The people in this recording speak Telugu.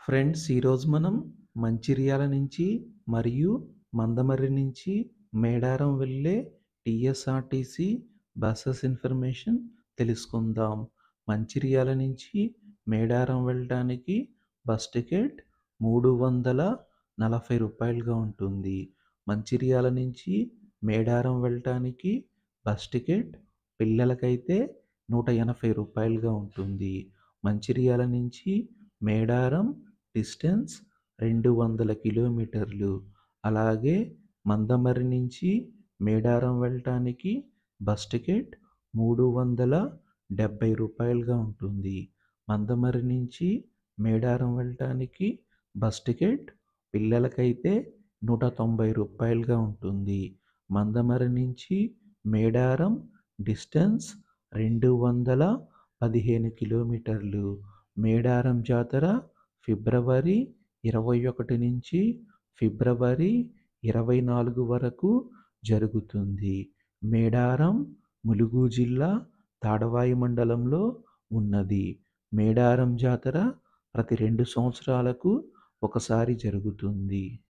ఫ్రెండ్స్ ఈరోజు మనం మంచిర్యాల నుంచి మరియు మందమర్రి నుంచి మేడారం వెళ్ళే టీఎస్ఆర్టీసీ బస్సెస్ ఇన్ఫర్మేషన్ తెలుసుకుందాం మంచిర్యాల నుంచి మేడారం వెళ్ళడానికి బస్ టికెట్ మూడు వందల నలభై రూపాయలుగా ఉంటుంది మంచిర్యాల నుంచి మేడారం వెళ్ళటానికి బస్ టికెట్ పిల్లలకైతే నూట ఎనభై రూపాయలుగా ఉంటుంది మంచిర్యాల నుంచి మేడారం డిస్టెన్స్ రెండు వందల కిలోమీటర్లు అలాగే మందమర్రి నుంచి మేడారం వెళ్ళటానికి బస్ టికెట్ మూడు వందల డెబ్భై రూపాయలుగా ఉంటుంది మందమర్రి నుంచి మేడారం వెళ్ళటానికి బస్ టికెట్ పిల్లలకైతే నూట తొంభై రూపాయలుగా ఉంటుంది మందమర్రి నుంచి మేడారం డిస్టెన్స్ రెండు వందల పదిహేను కిలోమీటర్లు మేడారం జాతర ఫిబ్రవరి ఇరవై ఒకటి నుంచి ఫిబ్రవరి ఇరవై నాలుగు వరకు జరుగుతుంది మేడారం ములుగు జిల్లా తాడవాయి మండలంలో ఉన్నది మేడారం జాతర ప్రతి రెండు సంవత్సరాలకు ఒకసారి జరుగుతుంది